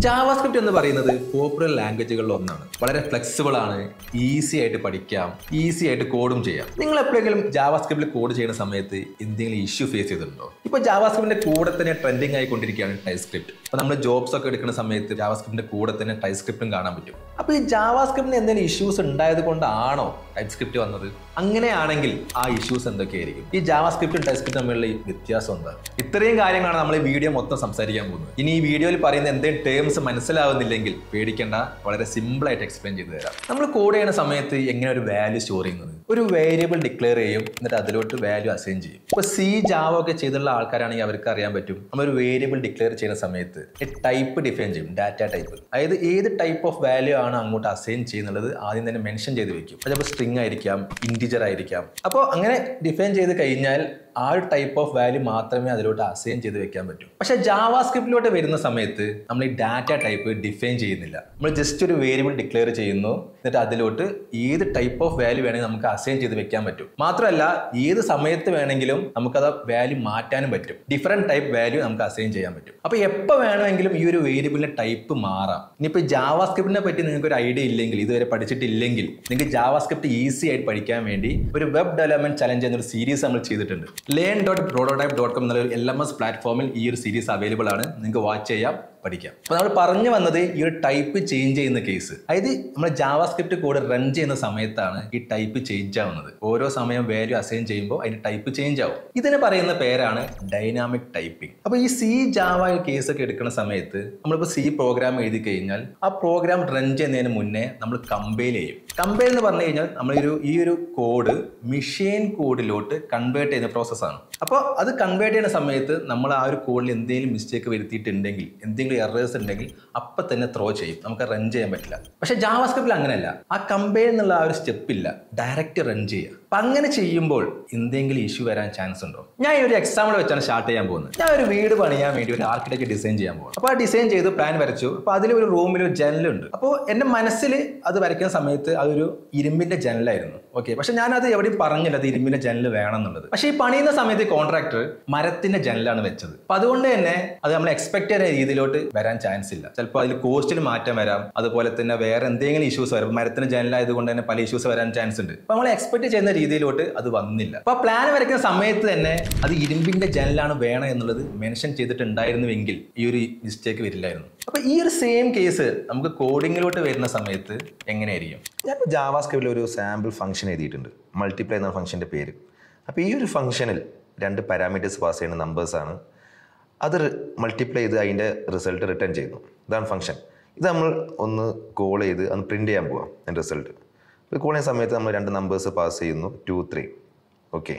JavaScript എന്ന് പറയുന്നത് popular ലാംഗ്വേജുകളിൽ ഒന്നാണ് വളരെ ഫ്ലെക്സിബിൾ ആണ് ഈസി ആയിട്ട് പഠിക്കാം ഈസി ആയിട്ട് കോഡും ചെയ്യാം നിങ്ങൾ എപ്പോഴെങ്കിലും ജാവാസ്ക്രിപ്റ്റിൽ കോഡ് ചെയ്യുന്ന സമയത്ത് എന്തെങ്കിലും ഇഷ്യൂ ഫേസ് ചെയ്തിട്ടുണ്ടോ ഇപ്പൊ ജാവാസ്ക്രിപ്റ്റിന്റെ കൂടെ തന്നെ ട്രെൻഡിങ് ആയിക്കൊണ്ടിരിക്കുകയാണ് ടൈസ്ക്രിപ്റ്റ് അപ്പൊ നമ്മൾ ജോബ്സ് ഒക്കെ എടുക്കുന്ന സമയത്ത് ജാവാസ്ക്രിപ്റ്റിന്റെ കൂടെ തന്നെ ടൈസ്ക്രിപ്റ്റും കാണാൻ പറ്റും അപ്പൊ ഈ ജാവാസ്ക്രിപ്റ്റിന് എന്തെങ്കിലും ഇഷ്യൂസ് ഉണ്ടായത് കൊണ്ടാണോ ടൈപ്പ്സ്ക്രിപ്റ്റ് വന്നത് അങ്ങനെയാണെങ്കിൽ ആ ഇഷ്യൂസ് എന്തൊക്കെയായിരിക്കും ഈ ജാവാസ്ക്രിപ്റ്റും ടൈപ്പ്സ്ക്രിപ്റ്റും തമ്മിലുള്ള ഈ വ്യത്യാസം എന്താണ് ഇത്രയും കാര്യങ്ങളാണ് നമ്മൾ ഈ വീഡിയോ മൊത്തം സംസാരിക്കാൻ പോകുന്നത് ഇനി ഈ വീഡിയോയിൽ പറയുന്ന എന്തെങ്കിലും ടേംസ് മനസ്സിലാവുന്നില്ലെങ്കിൽ പേടിക്കേണ്ട വളരെ സിമ്പിൾ ആയിട്ട് എക്സ്പ്ലെയിൻ ചെയ്തു തരാം നമ്മൾ കോഡ് ചെയ്യുന്ന സമയത്ത് എങ്ങനെ ഒരു വാല്യൂ സ്റ്റോർ ചെയ്യുന്നത് ഒരു വേരിയബിൾ ഡിക്ലെയർ ചെയ്യും എന്നിട്ട് അതിലോട്ട് വാല്യൂ അസൈൻ ചെയ്യും ഇപ്പൊ സി ജാവ ഒക്കെ ചെയ്തിട്ടുള്ള ആൾക്കാരാണെങ്കിൽ അവർക്ക് അറിയാൻ പറ്റും നമ്മളൊരു വേരിയബിൾ ഡിക്ലെയർ ചെയ്യുന്ന സമയത്ത് ടൈപ്പ് ഡിഫൈൻ ചെയ്യും ഡാറ്റ ടൈപ്പ് അതായത് ഏത് ടൈപ്പ് ഓഫ് വാല്യൂ ആണ് അങ്ങോട്ട് അസൈൻ ചെയ്യുന്നുള്ളത് ആദ്യം തന്നെ മെൻഷൻ ചെയ്ത് വെക്കും ചിലപ്പോൾ സ്ട്രിങ് ആയിരിക്കാം ഇൻറ്റിജർ ആയിരിക്കാം അപ്പോൾ അങ്ങനെ ഡിഫൈൻ ചെയ്ത് കഴിഞ്ഞാൽ ആ ഒരു ടൈപ്പ് ഓഫ് വാല്യൂ മാത്രമേ അതിലോട്ട് അസൈൻ ചെയ്ത് വെക്കാൻ പറ്റൂ പക്ഷേ ജാവാ സ്ക്രിപ്റ്റിലോട്ട് വരുന്ന സമയത്ത് നമ്മൾ ഈ ഡാറ്റ ടൈപ്പ് ഡിഫൈൻ ചെയ്യുന്നില്ല നമ്മൾ ജസ്റ്റ് ഒരു വേരിയബിൾ ഡിക്ലെയർ ചെയ്യുന്നു എന്നിട്ട് അതിലോട്ട് ഏത് ടൈപ്പ് ഓഫ് വാല്യൂ വേണമെങ്കിൽ നമുക്ക് അസൈൻ ചെയ്ത് വെക്കാൻ പറ്റും മാത്രമല്ല ഏത് സമയത്ത് വേണമെങ്കിലും നമുക്കത് വാല്യൂ മാറ്റാനും പറ്റും ഡിഫറെൻറ്റ് ടൈപ്പ് വാല്യൂ നമുക്ക് അസൈൻ ചെയ്യാൻ പറ്റും അപ്പോൾ എപ്പോൾ വേണമെങ്കിലും ഈ ഒരു വേരിയബിളിന്റെ ടൈപ്പ് മാറാം ഇനിയിപ്പോൾ ജാവാ സ്ക്രിപ്റ്റിനെ പറ്റി നിങ്ങൾക്ക് ഒരു ഐഡിയ ഇല്ലെങ്കിൽ ഇതുവരെ പഠിച്ചിട്ടില്ലെങ്കിൽ നിങ്ങൾക്ക് ജാവാ സ്ക്രിപ്റ്റ് ഈസി ആയിട്ട് പഠിക്കാൻ വേണ്ടി ഒരു വെബ് ഡെവലപ്മെന്റ് ചലഞ്ച് എന്നൊരു സീരീസ് നമ്മൾ ചെയ്തിട്ടുണ്ട് learn dot prototype dot com എന്നുള്ള ഒരു എൽ എം എസ് പ്ലാറ്റ്ഫോമിൽ ഈ ഒരു സീരീസ് അവൈലബിൾ ആണ് നിങ്ങൾക്ക് വാച്ച് ചെയ്യാം പഠിക്കാം അപ്പോൾ നമ്മൾ പറഞ്ഞു വന്നത് ഈ ഒരു ടൈപ്പ് ചേഞ്ച് ചെയ്യുന്ന കേസ് അതായത് നമ്മൾ ജാവാസ്ക്രിപ്റ്റ് കോഡ് റൺ ചെയ്യുന്ന സമയത്താണ് ഈ ടൈപ്പ് ചേഞ്ച് ആവുന്നത് ഓരോ സമയം വാല്യൂ അസൈൻ ചെയ്യുമ്പോൾ അതിന്റെ ടൈപ്പ് ചേഞ്ച് ആവും ഇതിന് പറയുന്ന പേരാണ് ഡൈനാമിക് ടൈപ്പിംഗ് അപ്പോൾ ഈ സി ജാവ കേസ് ഒക്കെ എടുക്കുന്ന സമയത്ത് നമ്മളിപ്പോൾ സി പ്രോഗ്രാം എഴുതി കഴിഞ്ഞാൽ ആ പ്രോഗ്രാം റൺ ചെയ്യുന്നതിന് മുന്നേ നമ്മൾ കമ്പൈൽ ചെയ്യും കമ്പൈൽ എന്ന് പറഞ്ഞു കഴിഞ്ഞാൽ നമ്മൾ ഒരു ഈ ഒരു കോഡ് മെഷീൻ കോഡിലോട്ട് കൺവേർട്ട് ചെയ്യുന്ന പ്രോസസ്സാണ് അപ്പോൾ അത് കൺവേർട്ട് ചെയ്യുന്ന സമയത്ത് നമ്മൾ ആ ഒരു കോഡിൽ എന്തെങ്കിലും മിസ്റ്റേക്ക് വരുത്തിയിട്ടുണ്ടെങ്കിൽ എന്തെങ്കിലും എറേഴ്സ് ഉണ്ടെങ്കിൽ അപ്പം തന്നെ ത്രോ ചെയ്യും നമുക്ക് റൺ ചെയ്യാൻ പറ്റില്ല പക്ഷേ ജാവാസ്ക്രിപ്റ്റിൽ അങ്ങനെയല്ല ആ കമ്പയർ എന്നുള്ള ആ ഒരു സ്റ്റെപ്പ് ഇല്ല ഡയറക്റ്റ് റൺ ചെയ്യുക അപ്പം അങ്ങനെ ചെയ്യുമ്പോൾ എന്തെങ്കിലും ഇഷ്യൂ വരാൻ ചാൻസ് ഉണ്ടോ ഞാൻ ഈ ഒരു എക്സാമ്പിൾ വെച്ചാണ് സ്റ്റാർട്ട് ചെയ്യാൻ പോകുന്നത് ഞാൻ ഒരു വീട് പണിയാൻ വേണ്ടി ഒരു ആർക്കിടെക്ട് ഡിസൈൻ ചെയ്യാൻ പോകും അപ്പോൾ ആ ഡിസൈൻ ചെയ്ത് പ്ലാൻ വരച്ചു അപ്പോൾ അതിൽ ഒരു റൂമിൽ ഒരു ജനലുണ്ട് അപ്പോൾ എൻ്റെ മനസ്സിൽ അത് വരയ്ക്കുന്ന സമയത്ത് അതൊരു ഇരുമ്പിന്റെ ജനലായിരുന്നു ഓക്കെ പക്ഷെ ഞാൻ അത് എവിടെയും പറഞ്ഞില്ല അത് ഇരുമ്പിന്റെ ജനൽ വേണം എന്നുള്ളത് പക്ഷേ ഈ പണിയുന്ന സമയത്ത് കോൺട്രാക്ടർ മരത്തിന്റെ ജനലാണ് വെച്ചത് അപ്പൊ അതുകൊണ്ട് തന്നെ അത് നമ്മൾ എക്സ്പെക്ട് ചെയ്യുന്ന രീതിയിലോട്ട് വരാൻ ചാൻസ് ഇല്ല ചിലപ്പോൾ അതിൽ കോസ്റ്റിൽ മാറ്റം വരാം അതുപോലെ തന്നെ വേറെ എന്തെങ്കിലും ഇഷ്യൂസ് വരാം മരത്തിന് ജനലായതുകൊണ്ട് തന്നെ പല ഇഷ്യൂസ് വരാൻ ചാൻസ് ഉണ്ട് അപ്പൊ നമ്മൾ എക്സ്പെക്ട് ചെയ്യുന്ന രീതിയിലോട്ട് അത് വന്നില്ല അപ്പൊ പ്ലാൻ വരയ്ക്കുന്ന സമയത്ത് തന്നെ അത് ഇരുമ്പിന്റെ ജനലാണ് വേണം എന്നുള്ളത് മെൻഷൻ ചെയ്തിട്ടുണ്ടായിരുന്നുവെങ്കിൽ ഈ ഒരു മിസ്റ്റേക്ക് വരില്ലായിരുന്നു അപ്പൊ ഈ ഒരു സെയിം കേസ് നമുക്ക് കോഡിങ്ങിലോട്ട് വരുന്ന സമയത്ത് എങ്ങനെയായിരിക്കും ഞാനിപ്പോൾ ജാവാസ്ക്രിപ്റ്റിൽ ഒരു സാമ്പിൾ ഫംഗ്ഷൻ എഴുതിയിട്ടുണ്ട് മൾട്ടിപ്ലൈ എന്ന ഫംഗ്ഷൻ്റെ പേര് അപ്പോൾ ഈ ഒരു ഫംഗ്ഷനിൽ രണ്ട് പാരാമീറ്റേഴ്സ് പാസ് ചെയ്യുന്ന നമ്പേഴ്സാണ് അത് മൾട്ടിപ്ലൈ ചെയ്ത് അതിൻ്റെ റിസൾട്ട് റിട്ടേൺ ചെയ്യുന്നു ഇതാണ് ഫംഗ്ഷൻ ഇത് നമ്മൾ ഒന്ന് കോൾ ചെയ്ത് ഒന്ന് പ്രിൻ്റ് ചെയ്യാൻ പോവാം അതിൻ്റെ റിസൾട്ട് ഇപ്പോൾ കോൾ ചെയ്യുന്ന സമയത്ത് നമ്മൾ രണ്ട് നമ്പേഴ്സ് പാസ് ചെയ്യുന്നു ടു ത്രീ ഓക്കെ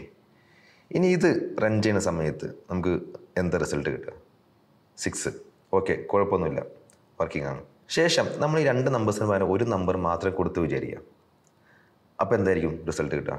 ഇനി ഇത് റൺ ചെയ്യുന്ന സമയത്ത് നമുക്ക് എന്താ റിസൾട്ട് കിട്ടുക സിക്സ് ഓക്കെ കുഴപ്പമൊന്നുമില്ല വർക്കിംഗ് ആണ് ശേഷം നമ്മൾ ഈ രണ്ട് നമ്പേഴ്സിന് പകരം ഒരു നമ്പർ മാത്രം കൊടുത്ത് വിചാരിക്കുക അപ്പോൾ എന്തായിരിക്കും റിസൾട്ട് കിട്ടുക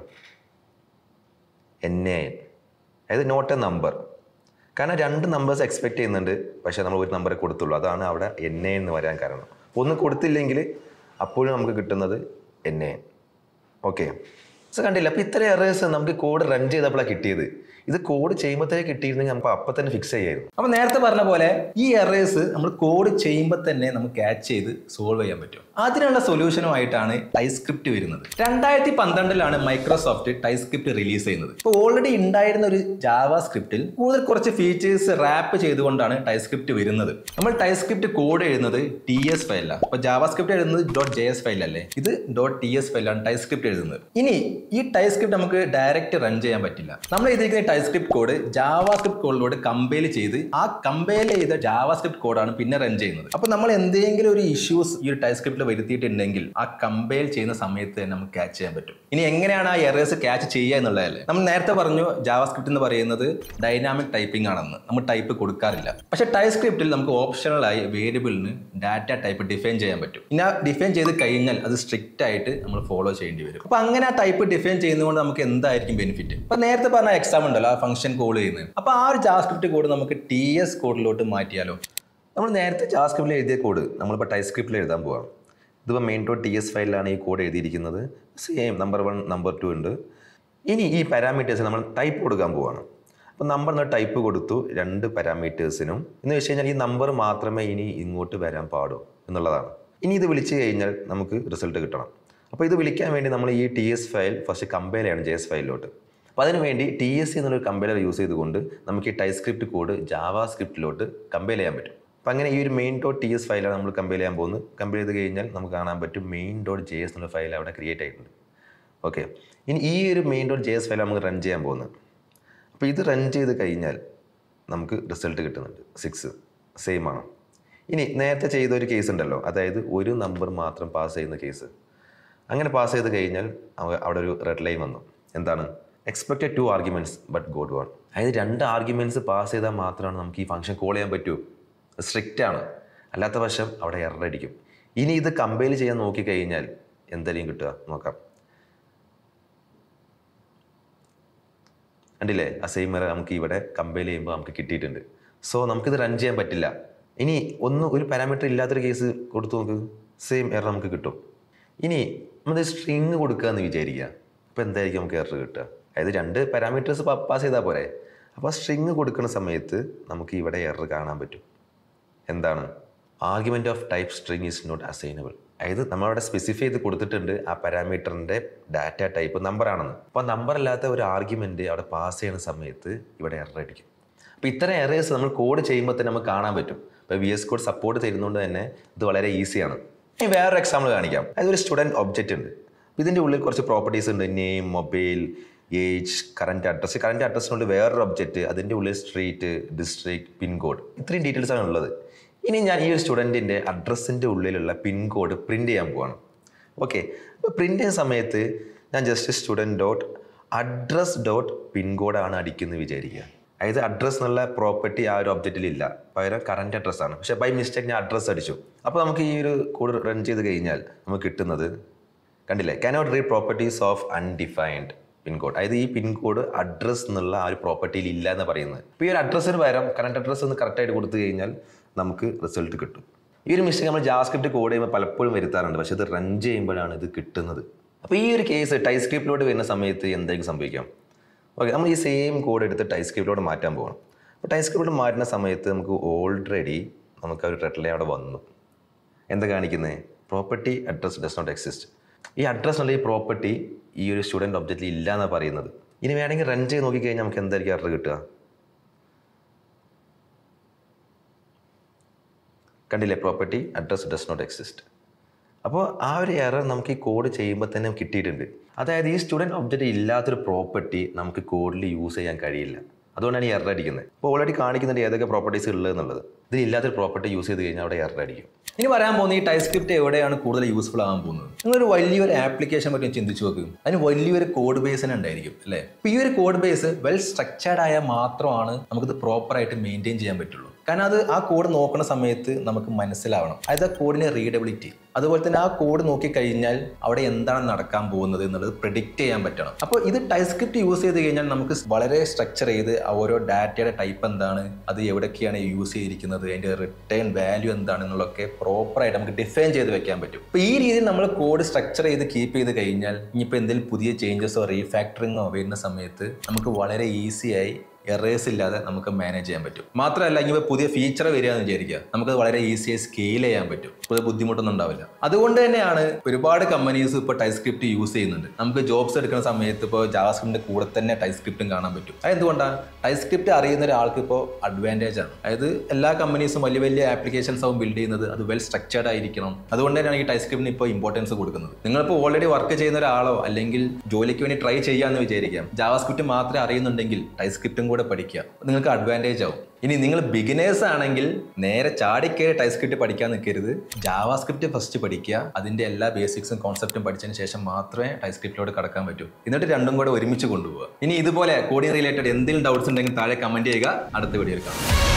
എൻ എ എൻ അതായത് നോട്ട് എ നമ്പർ കാരണം രണ്ട് നമ്പേഴ്സ് എക്സ്പെക്ട് ചെയ്യുന്നുണ്ട് പക്ഷേ നമ്മൾ ഒരു നമ്പറെ കൊടുത്തുള്ളൂ അതാണ് അവിടെ എൻ എ എന്ന് വരാൻ കാരണം ഒന്ന് കൊടുത്തില്ലെങ്കിൽ അപ്പോഴും നമുക്ക് കിട്ടുന്നത് N A N okay so കണ്ടില്ല അപ്പോൾ ഇത്ര എറേഴ്സ് നമുക്ക് കോഡ് റൺ ചെയ്തപ്പോഴാണ് കിട്ടിയത് ഇത് കോഡ് ചെയ്യുമ്പോഴത്തേക്ക് കിട്ടിയിരുന്നെങ്കിൽ നമുക്ക് അപ്പം തന്നെ ഫിക്സ് ചെയ്യായിരുന്നു അപ്പൊ നേരത്തെ പറഞ്ഞ പോലെ ഈ എറേഴ്സ് നമ്മൾ കോഡ് ചെയ്യുമ്പോൾ തന്നെ നമുക്ക് ക്യാച്ച് ചെയ്ത് സോൾവ് ചെയ്യാൻ പറ്റും അതിനുള്ള സൊല്യൂഷനുമായിട്ടാണ് ടൈസ്ക്രിപ്റ്റ് വരുന്നത് രണ്ടായിരത്തി പന്ത്രണ്ടിലാണ് മൈക്രോസോഫ്റ്റ് ടൈസ്ക്രിപ്റ്റ് റിലീസ് ചെയ്യുന്നത് ഇപ്പോൾ ഓൾറെഡി ഉണ്ടായിരുന്ന ഒരു ജാവ സ്ക്രിപ്റ്റിൽ കൂടുതൽ കുറച്ച് ഫീച്ചേഴ്സ് റാപ്പ് ചെയ്തുകൊണ്ടാണ് ടൈസ്ക്രിപ്റ്റ് വരുന്നത് നമ്മൾ ടൈസ്ക്രിപ്റ്റ് കോഡ് എഴുതുന്നത് ടി എസ് ഫയലാണ് അപ്പോൾ ജാവ സ്ക്രിപ്റ്റ് എഴുതുന്നത് ഡോട്ട് ജെ എസ് ഫയലല്ലേ ഇത് ഡോട്ട് ടി എസ് ഫയലാണ് ടൈസ്ക്രിപ്റ്റ് എഴുതുന്നത് ഇനി ഈ ടൈസ്ക്രിപ്റ്റ് നമുക്ക് ഡയറക്റ്റ് റൺ ചെയ്യാൻ പറ്റില്ല നമ്മൾ എഴുതിയിരിക്കുന്ന ടൈസ്ക്രിപ്റ്റ് കോഡ് ജാവ സ്ക്രിപ്റ്റ് കോഡിലൂടെ കമ്പൈൽ ചെയ്ത് ആ കമ്പൈൽ ചെയ്ത ജാവ സ്ക്രിപ്റ്റ് കോഡാണ് പിന്നെ റൺ ചെയ്യുന്നത് അപ്പോൾ നമ്മൾ എന്തെങ്കിലും ഒരു ഇഷ്യൂസ് ഈ ഒരു ടൈസ്ക്രിപ്റ്റിൽ വരുത്തിയിട്ടുണ്ടെങ്കിൽ ആ കമ്പൈൽ ചെയ്യുന്ന സമയത്ത് തന്നെ നമുക്ക് ക്യാച്ച് ചെയ്യാൻ പറ്റും ഇനി എങ്ങനെയാണ് ആ എറേഴ്സ് ക്യാച്ച് ചെയ്യുക എന്നുള്ളതല്ലേ നമ്മൾ നേരത്തെ പറഞ്ഞു ജാവ സ്ക്രിപ്റ്റ് എന്ന് പറയുന്നത് ഡൈനാമിക് ടൈപ്പിംഗ് ആണെന്ന് നമ്മൾ ടൈപ്പ് കൊടുക്കാറില്ല പക്ഷേ ടൈസ്ക്രിപ്റ്റിൽ നമുക്ക് ഓപ്ഷണലായി വേരിയബിളിന് ഡാറ്റ ടൈപ്പ് ഡിഫൈൻ ചെയ്യാൻ പറ്റും ഇനി ആ ഡിഫൈൻ ചെയ്ത് കഴിഞ്ഞാൽ അത് സ്ട്രിക്റ്റ് ആയിട്ട് നമ്മൾ ഫോളോ ചെയ്യേണ്ടി വരും അപ്പോൾ അങ്ങനെ ആ ടൈപ്പ് ഡിഫൈൻ ചെയ്യുന്നതുകൊണ്ട് നമുക്ക് എന്തായിരിക്കും ബെനിഫിറ്റ് അപ്പോൾ നേരത്തെ പറഞ്ഞ എക്സാം ഉണ്ടല്ലോ ആ ഫംഗ്ഷൻ കോൾ ചെയ്യുന്നത് അപ്പോൾ ആ ഒരു ജാസ്ക്രിപ്റ്റ് കോഡ് നമുക്ക് ടി എസ് കോഡിലോട്ട് മാറ്റിയാലോ നമ്മൾ നേരത്തെ ജാസ്ക്രിപ്റ്റിൽ എഴുതിയ കോഡ് നമ്മളിപ്പോൾ ടൈസ്ക്രിപ്റ്റിൽ എഴുതാൻ പോവാം ഇതിപ്പോൾ മെയിൻ ഡോട്ട് ടി എസ് ഫയലിലാണ് ഈ കോഡ് എഴുതിയിരിക്കുന്നത് same number one number two ഉണ്ട് ഇനി ഈ പാരാമീറ്റേഴ്സ് നമ്മൾ ടൈപ്പ് കൊടുക്കാൻ പോവാണ് അപ്പോൾ നമ്പർ എന്ന ടൈപ്പ് കൊടുത്തു രണ്ട് പാരാമീറ്റേഴ്സിനും എന്ന് വെച്ച് കഴിഞ്ഞാൽ ഈ നമ്പർ മാത്രമേ ഇനി ഇങ്ങോട്ട് വരാൻ പാടൂ എന്നുള്ളതാണ് ഇനി ഇത് വിളിച്ചു കഴിഞ്ഞാൽ നമുക്ക് റിസൾട്ട് കിട്ടണം അപ്പോൾ ഇത് വിളിക്കാൻ വേണ്ടി നമ്മൾ ഈ T S file first compile ചെയ്യണം ജെ എസ് ഫയലിലോട്ട് അപ്പോൾ അതിന് വേണ്ടി ടി എസ് സി എന്നൊരു കമ്പയർ യൂസ് ചെയ്തുകൊണ്ട് നമുക്ക് ഈ ടൈപ്പ് സ്ക്രിപ്റ്റ് കോഡ് ജാവ സ്ക്രിപ്റ്റിലോട്ട് കമ്പയർ ചെയ്യാൻ പറ്റും അപ്പം അങ്ങനെ ഈ ഒരു മെയിൻ ഡോട്ട് ടി എസ് ഫയലാണ് നമ്മൾ കമ്പയർ ചെയ്യാൻ പോകുന്നത് കമ്പയർ ചെയ്ത് കഴിഞ്ഞാൽ നമുക്ക് കാണാൻ പറ്റും മെയിൻ ഡോട്ട് ജെ എസ് എന്നുള്ള ഫയൽ അവിടെ ക്രിയേറ്റ് ആയിട്ടുണ്ട് ഓക്കെ ഇനി ഈ ഒരു main dot J S file നമുക്ക് റൺ ചെയ്യാൻ പോകുന്നത് അപ്പോൾ ഇത് റൺ ചെയ്ത് കഴിഞ്ഞാൽ നമുക്ക് റിസൾട്ട് കിട്ടുന്നുണ്ട് സിക്സ് സെയിം ആണ് ഇനി നേരത്തെ ചെയ്ത ഒരു കേസ് ഉണ്ടല്ലോ അതായത് ഒരു നമ്പർ മാത്രം പാസ് ചെയ്യുന്ന കേസ് അങ്ങനെ പാസ് ചെയ്ത് കഴിഞ്ഞാൽ അവ- അവിടെ ഒരു റെഡ് ലൈൻ വന്നു എന്താണ് expected two arguments but got one അതായത് രണ്ട് ആർഗ്യുമെൻറ്റ്സ് പാസ് ചെയ്താൽ മാത്രമാണ് നമുക്ക് ഈ ഫംഗ്ഷൻ കോൾ ചെയ്യാൻ പറ്റൂ സ്ട്രിക്റ്റ് ആണ് അല്ലാത്ത പക്ഷം അവിടെ എറർ അടിക്കും ഇനി ഇത് കമ്പയർ ചെയ്യാൻ നോക്കിക്കഴിഞ്ഞാൽ എന്തായാലും കിട്ടുക നോക്കാം കണ്ടില്ലേ ആ സെയിം എറർ നമുക്ക് ഇവിടെ കമ്പയർ ചെയ്യുമ്പോൾ നമുക്ക് കിട്ടിയിട്ടുണ്ട് സോ നമുക്കിത് റൺ ചെയ്യാൻ പറ്റില്ല ഇനി ഒന്ന് ഒരു പാരാമീറ്റർ ഇല്ലാത്തൊരു കേസ് കൊടുത്തു നോക്ക് സെയിം എറർ നമുക്ക് കിട്ടും ഇനി നമ്മൾ സ്ട്രിങ് കൊടുക്കുക എന്ന് വിചാരിക്കുക അപ്പോൾ എന്തായിരിക്കും നമുക്ക് എറർ കിട്ടുക അതായത് രണ്ട് പാരാമീറ്റേഴ്സ് പാസ് ചെയ്താൽ പോരെ അപ്പോൾ സ്ട്രിങ് കൊടുക്കുന്ന സമയത്ത് നമുക്ക് ഇവിടെ എറർ കാണാൻ പറ്റും എന്താണ് argument of type string is not assignable അതായത് നമ്മളവിടെ സ്പെസിഫൈ ചെയ്ത് കൊടുത്തിട്ടുണ്ട് ആ പാരാമീറ്ററിൻ്റെ ഡാറ്റ ടൈപ്പ് നമ്പർ ആണെന്ന് അപ്പോൾ നമ്പർ അല്ലാത്ത ഒരു ആർഗ്യുമെൻറ്റ് അവിടെ പാസ് ചെയ്യുന്ന സമയത്ത് ഇവിടെ എറർ അടിക്കും അപ്പോൾ ഇത്തരം എറേഴ്സ് നമ്മൾ കോഡ് ചെയ്യുമ്പോൾ തന്നെ നമുക്ക് കാണാൻ പറ്റും ഇപ്പോൾ വി എസ് കോഡ് സപ്പോർട്ട് തരുന്നതുകൊണ്ട് തന്നെ ഇത് വളരെ ഈസിയാണ് ഇനി വേറൊരു എക്സാമ്പിൾ കാണിക്കാം അതായത് ഒരു സ്റ്റുഡൻറ്റ് ഒബ്ജക്റ്റ് ഉണ്ട് ഇതിൻ്റെ ഉള്ളിൽ കുറച്ച് പ്രോപ്പർട്ടീസ് ഉണ്ട് name mobile age current address current അഡ്രസ്സിനുള്ളിൽ വേറൊരു ഒബ്ജക്റ്റ് അതിൻ്റെ ഉള്ളിൽ സ്ട്രീറ്റ് ഡിസ്ട്രിക്ട് പിൻകോഡ് ഇത്രയും ഡീറ്റെയിൽസ് ആണ് ഉള്ളത് ഇനി ഞാൻ ഈ ഒരു സ്റ്റുഡൻറ്റിൻ്റെ അഡ്രസ്സിൻ്റെ ഉള്ളിലുള്ള പിൻകോഡ് പ്രിൻറ്റ് ചെയ്യാൻ പോവാണ് ഓക്കെ അപ്പോൾ പ്രിൻറ്റ് ചെയ്യുന്ന സമയത്ത് ഞാൻ just student dot address dot പിൻകോഡാണ് അടിക്കുന്നത് വിചാരിക്കുക അതായത് അഡ്രസ് എന്നുള്ള പ്രോപ്പർട്ടി ആ ഒരു ഒബ്ജക്റ്റിൽ ഇല്ല പകരം കറൻറ്റ് അഡ്രസ്സ് ആണ് പക്ഷേ ബൈ മിസ്റ്റേക്ക് ഞാൻ അഡ്രസ്സ് അടിച്ചു അപ്പോൾ നമുക്ക് ഈ ഒരു കോഡ് റൺ ചെയ്ത് കഴിഞ്ഞാൽ നമുക്ക് കിട്ടുന്നത് കണ്ടില്ലേ cannot read properties of undefined pincode അതായത് ഈ പിൻകോഡ് അഡ്രസ്സ് എന്നുള്ള ആ ഒരു പ്രോപ്പർട്ടിയിൽ ഇല്ല എന്ന് പറയുന്നത് ഇപ്പോൾ ഈ ഒരു അഡ്രസ്സിന് പകരം കറണ്ട് അഡ്രസ്സ് ഒന്ന് കറക്റ്റായിട്ട് കൊടുത്തു കഴിഞ്ഞാൽ നമുക്ക് റിസൾട്ട് കിട്ടും ഈ ഒരു മിസ്റ്റേക്ക് നമ്മൾ ജാസ്ക്രിപ്റ്റ് കോഡ് ചെയ്യുമ്പോൾ പലപ്പോഴും വരുത്താറുണ്ട് പക്ഷേ ഇത് റൺ ചെയ്യുമ്പോഴാണ് ഇത് കിട്ടുന്നത് അപ്പോൾ ഈ ഒരു കേസ് ടൈപ്പ് സ്ക്രിപ്റ്റിലോട്ട് വരുന്ന സമയത്ത് എന്തായിരിക്കും സംഭവിക്കാം ഓക്കെ നമ്മൾ ഈ സെയിം കോഡ് എടുത്ത് ടൈപ്പ് സ്ക്രിപ്റ്റിലോട്ട് മാറ്റാൻ പോകണം അപ്പോൾ ടൈപ്പ് സ്ക്രിപ്റ്റിലോട്ട് മാറ്റുന്ന സമയത്ത് നമുക്ക് ഓൾറെഡി നമുക്ക് ആ ഒരു റെഡ് ലൈൻ അവിടെ വന്നു എന്താ കാണിക്കുന്നത് property address does not exist ഈ അഡ്രസ് എന്നുള്ള ഈ പ്രോപ്പർട്ടി ഈ ഒരു സ്റ്റുഡൻറ്റ് ഒബ്ജക്റ്റിൽ ഇല്ല എന്നാണ് പറയുന്നത് ഇനി വേണമെങ്കിൽ റൺ ചെയ്ത് നോക്കിക്കഴിഞ്ഞാൽ നമുക്ക് എന്തായിരിക്കും എറർ കിട്ടുക കണ്ടില്ലേ property address does not exist അപ്പോൾ ആ ഒരു എറർ നമുക്ക് ഈ കോഡ് ചെയ്യുമ്പോൾ തന്നെ കിട്ടിയിട്ടുണ്ട് അതായത് ഈ സ്റ്റുഡൻറ്റ് ഒബ്ജക്റ്റ് ഇല്ലാത്തൊരു പ്രോപ്പർട്ടി നമുക്ക് കോഡിൽ യൂസ് ചെയ്യാൻ കഴിയില്ല അതുകൊണ്ടാണ് ഈ എറർ അടിക്കുന്നത് അപ്പോൾ ഓൾറെഡി കാണിക്കുന്നുണ്ട് ഏതൊക്കെ പ്രോപ്പർട്ടീസ് ഉള്ളത് എന്നുള്ളത് ഇതിൽ ഇല്ലാത്തൊരു പ്രോപ്പർട്ടി യൂസ് ചെയ്ത് കഴിഞ്ഞാൽ അവിടെ എറർ അടിക്കും ഇനി പറയാൻ പോകുന്ന ഈ ടൈപ്പ് സ്ക്രിപ്റ്റ് എവിടെയാണ് കൂടുതൽ യൂസ്ഫുൾ ആകാൻ പോകുന്നത് നിങ്ങളൊരു വലിയൊരു ആപ്ലിക്കേഷൻ പറ്റി ഒന്ന് ചിന്തിച്ചു നോക്കും അതിന് വലിയൊരു കോഡ് ബേസ് തന്നെ ഉണ്ടായിരിക്കും അല്ലേ അപ്പോൾ ഈ ഒരു കോഡ് ബേസ് വെൽ സ്ട്രക്ചേർഡ് ആയാൽ മാത്രമാണ് നമുക്കിത് പ്രോപ്പറായിട്ട് മെയിൻറ്റെയിൻ ചെയ്യാൻ പറ്റുള്ളൂ കാരണം അത് ആ കോഡ് നോക്കുന്ന സമയത്ത് നമുക്ക് മനസ്സിലാവണം അതായത് ആ കോഡിന്റെ റീഡബിലിറ്റി അതുപോലെ തന്നെ ആ കോഡ് നോക്കിക്കഴിഞ്ഞാൽ അവിടെ എന്താണ് നടക്കാൻ പോകുന്നത് എന്നുള്ളത് പ്രിഡിക്റ്റ് ചെയ്യാൻ പറ്റണം അപ്പോൾ ഇത് ടൈപ്പ് സ്ക്രിപ്റ്റ് യൂസ് ചെയ്ത് കഴിഞ്ഞാൽ നമുക്ക് വളരെ സ്ട്രക്ചർ ചെയ്ത് ആ ഓരോ ഡാറ്റയുടെ ടൈപ്പ് എന്താണ് അത് എവിടേക്കാണ് യൂസ് ചെയ്തിരിക്കുന്നത് അതിൻ്റെ റിട്ടേൺ വാല്യൂ എന്താണെന്നുള്ളതൊക്കെ പ്രോപ്പറായിട്ട് നമുക്ക് ഡിഫൈൻ ചെയ്ത് വെക്കാൻ പറ്റും അപ്പോൾ ഈ രീതിയിൽ നമ്മൾ കോഡ് സ്ട്രക്ചർ ചെയ്ത് കീപ്പ് ചെയ്ത് കഴിഞ്ഞാൽ ഇനിയിപ്പോൾ എന്തെങ്കിലും പുതിയ ചേഞ്ചസോ റീഫാക്ടറിങ്ങോ വരുന്ന സമയത്ത് നമുക്ക് വളരെ ഈസിയായി എറേഴ്സ് ഇല്ലാതെ നമുക്ക് മാനേജ് ചെയ്യാൻ പറ്റും മാത്രമല്ല ഇങ്ങനെ പുതിയ ഫീച്ചർ വരിക എന്ന് വിചാരിക്കുക നമുക്ക് വളരെ ഈസിയായി സ്കെയിൽ ചെയ്യാൻ പറ്റും പുതിയ ബുദ്ധിമുട്ടൊന്നും ഉണ്ടാവില്ല അതുകൊണ്ട് തന്നെയാണ് ഒരുപാട് കമ്പനീസ് ഇപ്പോൾ ടൈപ്പ് സ്ക്രിപ്റ്റ് യൂസ് ചെയ്യുന്നുണ്ട് നമുക്ക് ജോബ്സ് എടുക്കുന്ന സമയത്ത് ഇപ്പോൾ ജാവാസ്ക്രിപ്റ്റിന്റെ കൂടെ തന്നെ ടൈപ്പ് സ്ക്രിപ്റ്റും കാണാൻ പറ്റും അതെന്തുകൊണ്ടാണ് ടൈപ്പ് സ്ക്രിപ്റ്റ് അറിയുന്ന ഒരാൾക്ക് ഇപ്പോൾ അഡ്വാൻറ്റേജ് ആണ് അതായത് എല്ലാ കമ്പനീസും വലിയ വലിയ ആപ്ലിക്കേഷൻസ് ആവും ബിൽഡ് ചെയ്യുന്നത് അത് വെൽ സ്ട്രക്ചേർഡ് ആയിരിക്കണം അതുകൊണ്ട് തന്നെയാണ് ഈ ടൈപ്പ് സ്ക്രിപ്റ്റിന് ഇപ്പോൾ ഇമ്പോർട്ടൻസ് കൊടുക്കുന്നത് നിങ്ങളിപ്പോൾ ഓൾറെഡി വർക്ക് ചെയ്യുന്ന ഒരാളോ അല്ലെങ്കിൽ ജോലിക്ക് വേണ്ടി ട്രൈ ചെയ്യാമെന്ന് വിചാരിക്കാം ജാവാസ്ക്രിപ്റ്റ് മാത്രമേ അറിയുന്നുണ്ടെങ്കിൽ ടൈപ്പ് സ്ക്രിപ്റ്റും കൂടെ പഠിക്കുക നിങ്ങൾക്ക് അഡ്വാൻറ്റേജ് ആവും ഇനി നിങ്ങൾ ബിഗിനേഴ്സ് ആണെങ്കിൽ നേരെ ചാടിക്കയറി ടൈപ്പ് സ്ക്രിപ്റ്റ് പഠിക്കാൻ നിൽക്കരുത് ജാവാ സ്ക്രിപ്റ്റ് ഫസ്റ്റ് പഠിക്കുക അതിന്റെ എല്ലാ ബേസിക്സും കോൺസെപ്റ്റും പഠിച്ചതിന് ശേഷം മാത്രമേ ടൈപ്പ് സ്ക്രിപ്റ്റിലോട്ട് കടക്കാൻ പറ്റൂ എന്നിട്ട് രണ്ടും കൂടെ ഒരുമിച്ച് കൊണ്ടുപോകുക ഇനി ഇതുപോലെ കോഡിംഗ് റിലേറ്റഡ് എന്തെങ്കിലും ഡൗട്ട്സ് ഉണ്ടെങ്കിൽ താഴെ കമന്റ് ചെയ്യുക അടുത്ത വീഡിയോയിൽ കാണാം